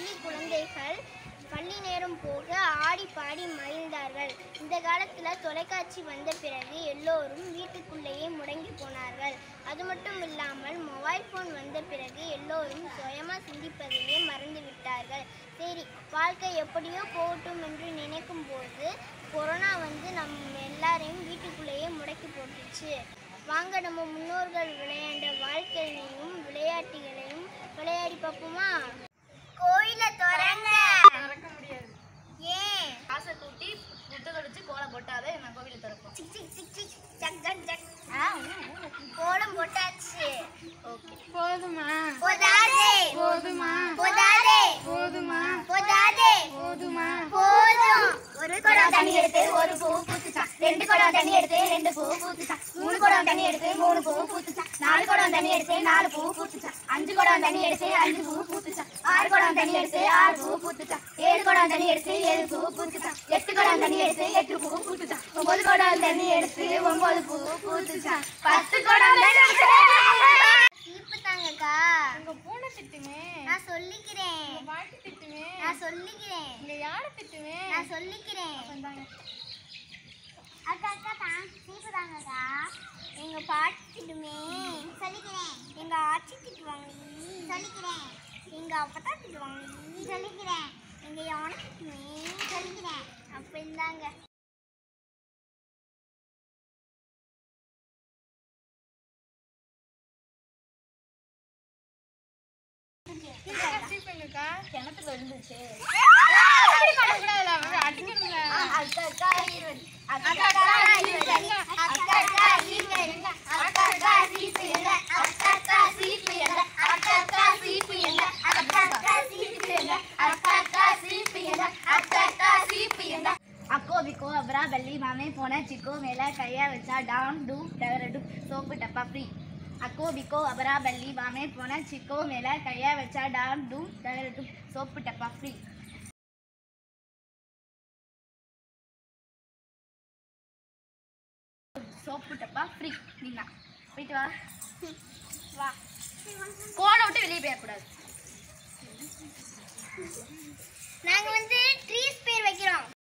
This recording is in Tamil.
பள்ளி குழந்தைகள் பள்ளி நேரம் போக ஆடி பாடி மகிழ்ந்தார்கள் இந்த காலத்தில் தொலைக்காட்சி வந்த பிறகு எல்லோரும் வீட்டுக்குள்ளேயே முடங்கி போனார்கள் அது மட்டும் இல்லாமல் மொபைல் ஃபோன் வந்த பிறகு எல்லோரும் சுயமாக சிந்திப்பதையே மறந்து விட்டார்கள் சரி வாழ்க்கை எப்படியோ போகட்டும் என்று நினைக்கும் போது கொரோனா வந்து நம் எல்லாரையும் வீட்டுக்குள்ளேயே முடக்கி போட்டுச்சு வாங்க நம்ம முன்னோர்கள் விளையாண்ட வாழ்க்கையிலையும் விளையாட்டுகளையும் விளையாடி பார்ப்போமா கோயிலை திறங்க திறக்க முடியாது ஏன் காசை கூட்டி முட்டை கடிச்சு கோலம் போட்டாவே நான் கோவிலை திறப்போம் சிக் சிக் சிக் சிக் ஜக் ஜக் ஜக் கோலம் போட்டாச்சு ஓகே போதுமா போதாதே போதுமா போதாதே போதுமா போதாதே போதுமா போதும் ஒரு குடம் தண்ணி எடுத்து ஒரு பூ பூத்துச்சான் ரெண்டு குடம் தண்ணி எடுத்து ரெண்டு பூ பூத்துச்சான் மூணு குடம் தண்ணி எடுத்து மூணு பூ பூத்துச்சான் நாலு குடம் தண்ணி எடுத்து நாலு பூ பூத்துச்சான் அஞ்சு குடம் தண்ணி எடுத்து அஞ்சு பூ பூத்துச்சான் ஆறு குடம் தண்ணி எடுத்து ஆறு பூ பூத்துச்சான் ஏழு குடம் தண்ணி எடுத்து ஏழு பூ பூத்துச்சான் எட்டு குடம் தண்ணி எடுத்து எட்டு பூ பூத்துச்சான் ஒன்பது குடம் தண்ணி எடுத்து ஒன்பது பூ பூத்துச்சான் பத்து குடம் தண்ணி எடுத்து சீப்பு தாங்கக்கா உங்க பூனை திட்டுமே நான் சொல்லிக்கிறேன் உங்க பாட்டி திட்டுமே நான் சொல்லிக்கிறேன் உங்க யாரை திட்டுமே நான் சொல்லிக்கிறேன் வந்தாங்க அக்கா அக்கா தான் சீப்பு தாங்கக்கா எங்க பாட்டி திட்டுமே சொல்லிக்கிறேன் எங்க ஆச்சி திட்டுவாங்க சொல்லிக்கிறேன் எங்க அப்பத்தா திட்டுவாங்க சொல்லிக்கிறேன் எங்க யானை திட்டுமே சொல்லிக்கிறேன் அப்ப இந்தாங்க சீப்பங்கக்கா கிணத்துல இருந்துச்சு கூடாதுல அடிக்கணும்ல அக்கா அக்கா இருபது அக்கா அக்கா அக்கா அக்கா இருபது அக்கா அக்கா இருங்க அக்கா அக்கா சீப்பு எங்க அக்கா அக்கா சீப்பு எங்க அக்கா அக்கா சீப்பு எங்க அக்கா அக்கா சீப்பு எங்க அக்கா அக்கா சீப்பு எங்க அக்கா அக்கா சீப்பு எங்க அக்கோ பிக்கோ அப்புறம் பல்லி மாமே போன சிக்கோ மேல கையா வச்சா டாம் டூ டகரடு சோப்பு டப்பா ஃப்ரீ அக்கோ பிக்கோ அபரா பல்லி மாமே போன சிக்கோ மேல கையா வச்சா டாம் டூ டகரடு சோப்பு டப்பா ஃப்ரீ சோப்பு டப்பா ஃப்ரீ நீங்க போயிட்டு வா வா கோணை விட்டு வெளியே போயிடக்கூடாது நாங்க வந்து ட்ரீஸ் பேர் வைக்கிறோம்